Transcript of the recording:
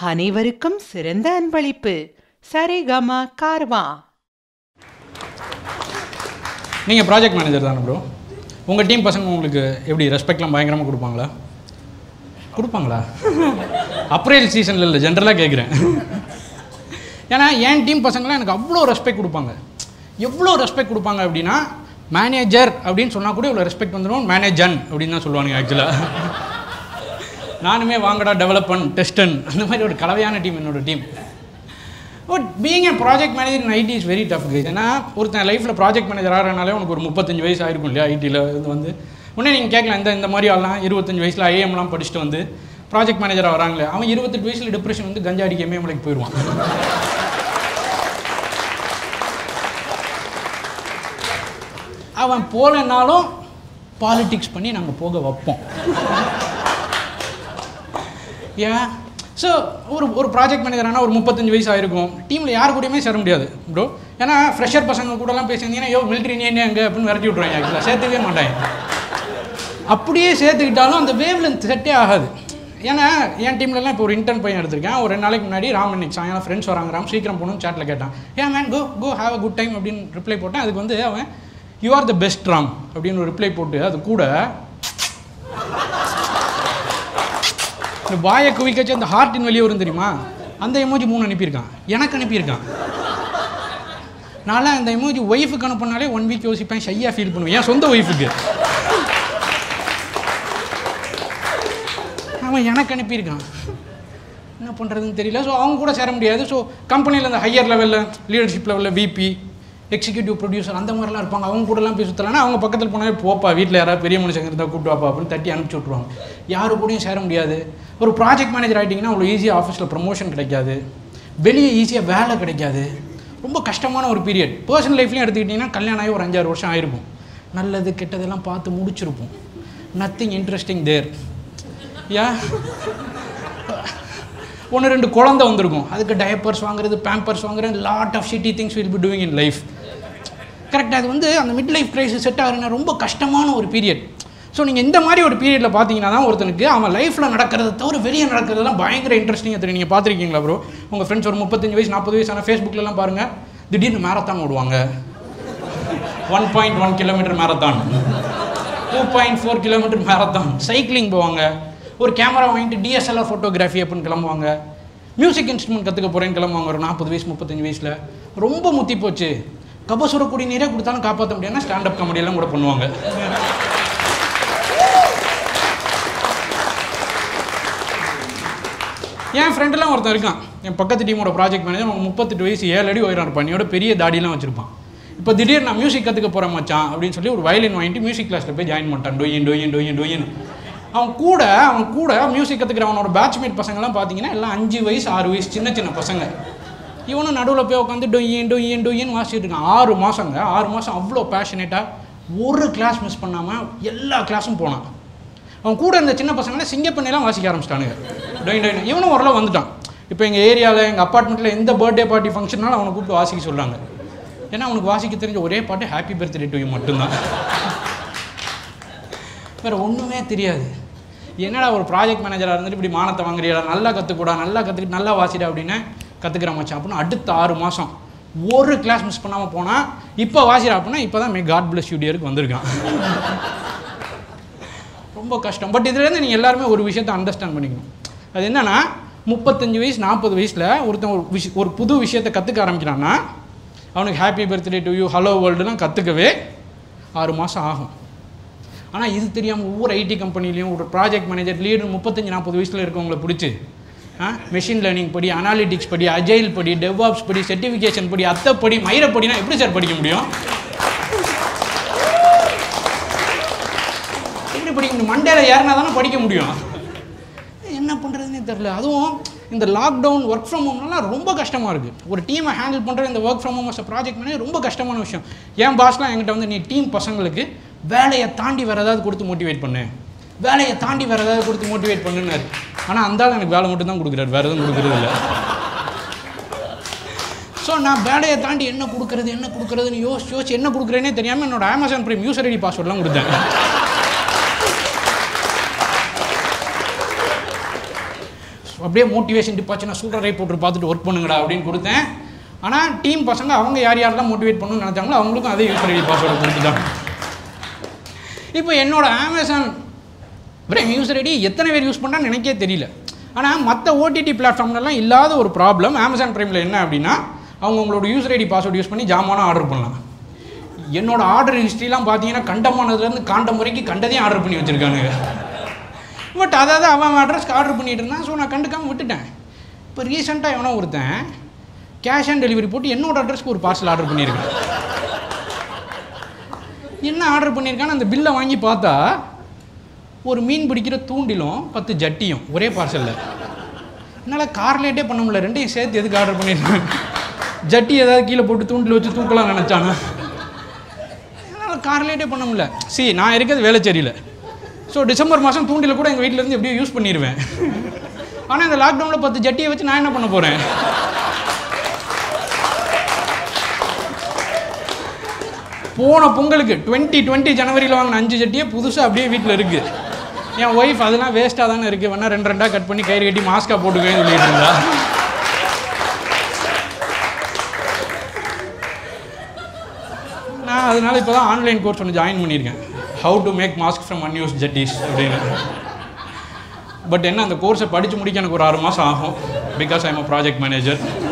அனைவருக்கும் சிறந்த அன்பளிப்பு சரிகம கார்வா நீங்கள் ப்ராஜெக்ட் மேனேஜர் தானே ப்ரோ உங்கள் டீம் பசங்க உங்களுக்கு எப்படி ரெஸ்பெக்ட்லாம் பயங்கரமாக கொடுப்பாங்களா கொடுப்பாங்களா அப்ரேல் சீசனில் இல்லை ஜென்ரலாக கேட்குறேன் ஏன்னா என் டீம் பசங்களாம் எனக்கு அவ்வளோ ரெஸ்பெக்ட் கொடுப்பாங்க எவ்வளோ ரெஸ்பெக்ட் கொடுப்பாங்க அப்படின்னா மேனேஜர் அப்படின்னு சொன்னால் கூட இவ்வளோ ரெஸ்பெக்ட் வந்துடும் மேனேஜன் அப்படின்னு தான் சொல்லுவானுங்க ஆக்சுவலாக நானுமே வாங்கடா டெவலப்பன் டெஸ்டன் அந்த மாதிரி ஒரு கலவையான டீம் என்னோட team but being a project manager in IT is very tough guys ஏன்னா ஒருத்தன் லைஃப்பில் ப்ராஜெக்ட் மேனேஜர் ஆகிறனாலே உனக்கு ஒரு முப்பத்தஞ்சு வயசு ஆயிருக்கும் இல்லையா ஐடியில் இது வந்து உடனே நீங்கள் கேட்கலாம் இந்த இந்த மாதிரி ஆள்லாம் இருபத்தஞ்சு வயசில் ஐஎம்லாம் படிச்சுட்டு வந்து ப்ராஜெக்ட் மேனேஜராக வராங்களே அவன் இருபத்தெட்டு வயசில் டிப்ரெஷன் வந்து கஞ்சா அடிக்க எம்ஏஎம்லைக்கு போயிடுவான் அவன் போகலனாலும் பாலிடிக்ஸ் பண்ணி நாங்கள் போக வைப்போம் ஏன் ஸோ ஒரு ஒரு ப்ராஜெக்ட் மேனேஜரானா ஒரு முப்பத்தஞ்சு வயசு ஆயிருக்கும் டீமில் யார் கூடயுமே சேர முடியாது ப்ரோ ஏன்னா ஃப்ரெஷர் பசங்க கூடலாம் பேசியிருந்தீங்கன்னா யோ மிலிட்ரி நீ என்ன அங்கே அப்படின்னு விரட்டி விட்ருவாங்க ஆக்சுவலாக சேர்த்துக்கவே மாட்டாங்க அப்படியே சேர்த்துக்கிட்டாலும் அந்த வேவ் லென்த் செட்டே ஆகாது ஏன்னா என் டீம்லலாம் இப்போ ஒரு இன்டர்ன் பையன் எடுத்திருக்கேன் ஒரு ரெண்டு நாளைக்கு முன்னாடி ராம் இன்னைக்கு சாயங்காலம் ஃப்ரெண்ட்ஸ் வராங்க ராம் சீக்கிரம் போகணும்னு சேட்டில் கேட்டான் ஏன் man go go have a good time அப்படின்னு ரிப்ளை போட்டேன் அதுக்கு வந்து அவன் you are the best Ram அப்படின்னு ஒரு ரிப்ளை போட்டு அது கூட இந்த வாயை குவிக்கச்சு அந்த ஹார்ட்டின் வெளியே வரும் தெரியுமா அந்த எமோஜி மூணு அனுப்பியிருக்கான் எனக்கு அனுப்பியிருக்கான் நான்லாம் அந்த எமோஜி ஒய்ஃபுக்கு அனுப்பினாலே ஒன் வீக் யோசிப்பேன் ஷையாக ஃபீல் பண்ணுவேன் என் சொந்த ஒய்ஃபுக்கு அவன் எனக்கு அனுப்பியிருக்கான் என்ன பண்ணுறதுன்னு தெரியல ஸோ அவங்க கூட சேர முடியாது ஸோ கம்பெனியில் அந்த ஹையர் லெவலில் லீடர்ஷிப் லெவலில் விபி எக்ஸிக்யூட்டிவ் ப்ரொடியூசர் அந்த மாதிரிலாம் இருப்பாங்க அவங்க கூடலாம் போய் சுற்றலான்னா அவங்க பக்கத்தில் போனாலே போப்பா வீட்டில் யாராவது பெரிய மனுஷங்க இருந்தால் கூப்பிட்டு வாப்பா அப்படின்னு தட்டி அனுப்பிச்சி விட்ருவாங்க யாரு கூடயும் சேர முடியாது ஒரு ப்ராஜெக்ட் மேனேஜர் ஆகிட்டிங்கன்னா அவ்வளோ ஈஸியாக ஆஃபீஸில் ப்ரமோஷன் கிடைக்காது வெளியே ஈஸியாக வேலை கிடைக்காது ரொம்ப கஷ்டமான ஒரு பீரியட் பர்சனல் லைஃப்லையும் எடுத்துக்கிட்டிங்கன்னா கல்யாணம் ஆகி ஒரு அஞ்சாறு வருஷம் ஆயிருக்கும் நல்லது கெட்டதெல்லாம் பார்த்து முடிச்சிருப்போம் நத்திங் இன்ட்ரெஸ்டிங் தேர் யா ஒன்று ரெண்டு குழந்தை வந்திருக்கும் அதுக்கு டயப்பர்ஸ் வாங்குறது பேம்பர்ஸ் வாங்குறது lot of shitty things will be doing in life கரெக்டாக அது வந்து அந்த மிட் லைஃப் கிரைசிஸ் செட் ஆகுறதுனா ரொம்ப கஷ்டமான ஒரு பீரியட் ஸோ நீங்கள் இந்த மாதிரி ஒரு பீரியடில் பார்த்தீங்கன்னா தான் ஒருத்தனுக்கு அவன் லைஃப்பில் நடக்கிறத தவிர வெளியே நடக்கிறதெல்லாம் பயங்கர இன்ட்ரெஸ்டிங்காக தெரியும் நீங்கள் பார்த்துருக்கீங்களா ப்ரோ உங்கள் ஃப்ரெண்ட்ஸ் ஒரு முப்பத்தஞ்சு வயசு நாற்பது வயசு ஆனால் ஃபேஸ்புக்கிலலாம் பாருங்கள் திடீர்னு மேரத்தான் ஓடுவாங்க one point one kilometre marathon two point four kilometre marathon cycling போவாங்க ஒரு கேமரா வாங்கிட்டு டிஎஸ்எல்ஆர் ஃபோட்டோகிராஃபி அப்படின்னு கிளம்புவாங்க மியூசிக் இன்ஸ்ட்ருமெண்ட் கற்றுக்க போகிறேன்னு கிளம்புவாங்க ஒரு நாற்பது வயசு முப்பத்தஞ்சு வயசில் ரொம்ப முத்தி போச்சு கபசுர குடி நீரே கொடுத்தாலும் காப்பாற்ற முடியாதுன்னா ஸ்டாண்டப் காமெடியெல்லாம் கூட பண்ணுவாங்க என் ஃப்ரெண்டெல்லாம் ஒருத்தன் இருக்கான் என் பக்கத்து டீமோட ப்ராஜெக்ட் மேனேஜர் அவன் முப்பத்தெட்டு வயசு ஏழு அடி உயரம் இருப்பான் என்னோட பெரிய தாடியெல்லாம் வச்சிருப்பான் இப்போ திடீர்னு நான் மியூசிக் கற்றுக்க போகிறேன் மச்சான் அப்படின்னு சொல்லி ஒரு வயலின் வாங்கிட்டு மியூசிக் கிளாஸில் போய் ஜாயின் பண்ணிட்டான் டொயின் டொயின் டொயின் டொயின் அவன் கூட அவன் கூட மியூசிக் கற்றுக்கிறவனோட பேட்ச்மேட் பசங்கள்லாம் பார்த்தீங்கன்னா எல்லாம் அஞ்சு வயசு ஆறு வயசு சின்ன சின்ன பசங்க இவனும் நடுவில் போய் உட்காந்து டொய்யன் டொய்யன் டொய்யன் வாசிட்டு இருக்கான் ஆறு மாதங்க ஆறு மாதம் அவ்வளோ பேஷனேட்டாக ஒரு கிளாஸ் மிஸ் பண்ணாமல் எல்லா கிளாஸும் போனான் அவன் கூட இருந்த சின்ன பசங்களை சிங்கப்பண்ணிலாம் வாசிக்க ஆரம்பிச்சிட்டானுங்க டொயின் டொயின் இவனும் ஓரளவு வந்துட்டான் இப்போ எங்கள் ஏரியாவில் எங்கள் அப்பார்ட்மெண்ட்டில் எந்த பர்த்டே பார்ட்டி ஃபங்க்ஷனாலும் அவனை கூப்பிட்டு வாசிக்க சொல்கிறாங்க ஏன்னா அவனுக்கு வாசிக்க தெரிஞ்ச ஒரே பாட்டு ஹாப்பி பர்த்டே டு யூ மட்டும்தான் வேறு ஒன்றுமே தெரியாது என்னடா ஒரு ப்ராஜெக்ட் மேனேஜராக இருந்துட்டு இப்படி மானத்தை வாங்குறியா நல்லா கற்றுக்கூடா நல்லா கற்றுக்கிட்டு நல்லா வாசிடா அப்படின்னு கற்றுக்கிற மச்சான் அப்படின்னு அடுத்த ஆறு மாதம் ஒரு கிளாஸ் மிஸ் பண்ணாமல் போனால் இப்போ வாசிடா அப்படின்னா இப்போ தான் மே காட் பிளஸ் யூடியருக்கு வந்திருக்கான் ரொம்ப கஷ்டம் பட் இதுலேருந்து நீங்கள் எல்லாருமே ஒரு விஷயத்தை அண்டர்ஸ்டாண்ட் பண்ணிக்கணும் அது என்னன்னா முப்பத்தஞ்சு வயசு நாற்பது வயசில் ஒருத்தன் ஒரு விஷ ஒரு புது விஷயத்தை கற்றுக்க ஆரம்பிக்கிறான்னா அவனுக்கு happy birthday to you hello வேர்ல்டுலாம் கற்றுக்கவே ஆறு மாதம் ஆகும் ஆனால் இது தெரியாமல் ஒவ்வொரு ஐடி கம்பெனிலையும் ஒரு ப்ராஜெக்ட் மேனேஜர் லீடர் முப்பத்தஞ்சு நாற்பது வயசில் இருக்கவங்கள பிடிச்சி மெஷின் லேர்னிங் படி அனாலிட்டிக்ஸ் படி அஜைல் படி டெவாப்ஸ் படி சர்டிஃபிகேஷன் படி அத்தை படி மயிரை படினா எப்படி சார் படிக்க முடியும் எப்படி படிக்க முடியும் மண்டேல ஏறினா தானே படிக்க முடியும் என்ன பண்ணுறதுனே தெரில அதுவும் இந்த லாக்டவுன் ஒர்க் ஃப்ரம் ஹோம்லாம் ரொம்ப கஷ்டமாக இருக்குது ஒரு டீமை ஹேண்டில் பண்ணுற இந்த work from home as project மேனே ரொம்ப கஷ்டமான விஷயம் என் பாஸ்லாம் என்கிட்ட வந்து நீ டீம் பசங்களுக்கு வேலையை தாண்டி வேறு ஏதாவது கொடுத்து மோட்டிவேட் பண்ணு வேலையை தாண்டி வேறு ஏதாவது கொடுத்து மோட்டிவேட் பண்ணுனாரு ஆனால் அந்த ஆள் எனக்கு வேலை மட்டும் தான் கொடுக்குறாரு வேறு எதுவும் கொடுக்குறது இல்லை ஸோ நான் வேலையை தாண்டி என்ன கொடுக்குறது என்ன கொடுக்குறதுன்னு யோசிச்சு யோசிச்சு என்ன கொடுக்குறேனே தெரியாமல் என்னோட அமேசான் ப்ரைம் யூசர் ஐடி பாஸ்வேர்ட்லாம் கொடுத்தேன் ஸோ அப்படியே மோட்டிவேஷன் டிப்பாச்சுன்னா சூப்பராக போட்டு பார்த்துட்டு ஒர்க் பண்ணுங்கடா அப்படின்னு கொடுத்தேன் ஆனால் டீம் பசங்க அவங்க யார் யாரெல்லாம் மோட்டிவேட் பண்ணணும்னு நினச்சாங்களோ அவங்களுக்கும் அதே யூஸ் ஐடி பாஸ்வேர்டு கொடுத்துட்டாங்க இப்போ என்னோட அமேசான் பிரைம் யூசர் ஐடி எத்தனை பேர் யூஸ் பண்ணான்னு எனக்கே தெரியல ஆனால் மற்ற ஓடிடி பிளாட்ஃபார்ம்லலாம் இல்லாத ஒரு ப்ராப்ளம் அமேசான் ப்ரைமில் என்ன அப்படின்னா அவங்க உங்களோட யூசர் ஐடி பாஸ்வேர்டு யூஸ் பண்ணி ஜாமானும் ஆர்டர் பண்ணலாம் என்னோட ஆர்டர் ஹிஸ்ட்ரிலாம் பார்த்தீங்கன்னா கண்டமானதுலேருந்து காண்டம் வரைக்கும் கண்டதையும் ஆர்டர் பண்ணி வச்சுருக்கானுங்க பட் அதாவது அவன் அட்ரஸ்க்கு ஆர்டர் பண்ணிட்டு இருந்தான் ஸோ நான் கண்டுக்காமல் விட்டுட்டேன் இப்போ ரீசெண்டாக எவனோ ஒருத்தன் கேஷ் ஆன் டெலிவரி போட்டு என்னோட அட்ரஸ்க்கு ஒரு பார்சல் ஆர்டர் பண்ணியிருக்கான் என்ன ஆர்டர் பண்ணியிருக்கான்னு அந்த பில்லை வாங்கி பார்த்தா ஒரு மீன் பிடிக்கிற தூண்டிலும் பத்து ஜட்டியும் ஒரே பார்சலில் என்னால் கார்லேட்டே பண்ண முடியல ரெண்டையும் சேர்த்து எதுக்கு ஆர்டர் பண்ணியிருக்கேன் ஜட்டி ஏதாவது கீழே போட்டு தூண்டில் வச்சு தூக்கலாம் நினச்சானா என்னால் கார்லேட்டே பண்ண முடியல சி நான் இருக்கிறது வேலைச்சேரியில் ஸோ டிசம்பர் மாதம் தூண்டில் கூட எங்கள் வீட்டிலேருந்து எப்படியோ யூஸ் பண்ணிடுவேன் ஆனால் இந்த லாக்டவுனில் பத்து ஜட்டியை வச்சு நான் என்ன பண்ண போகிறேன் போன பொங்கலுக்கு டுவெண்ட்டி டுவெண்ட்டி ஜனவரியில் வாங்கின அஞ்சு ஜட்டியே புதுசாக அப்படியே வீட்டில் இருக்குது என் ஒய்ஃப் அதெல்லாம் வேஸ்ட்டாக தானே இருக்குது வேணா ரெண்டு ரெண்டாக கட் பண்ணி கயிறு கட்டி மாஸ்காக போட்டுக்கன்னு சொல்லிட்டு இருந்தா நான் அதனால இப்போ தான் ஆன்லைன் கோர்ஸ் ஒன்று ஜாயின் பண்ணியிருக்கேன் how to make mask from unused ஜட்டிஸ் அப்படின்னு பட் என்ன அந்த கோர்ஸை படித்து முடிக்க எனக்கு ஒரு ஆறு மாதம் ஆகும் because I'm a project manager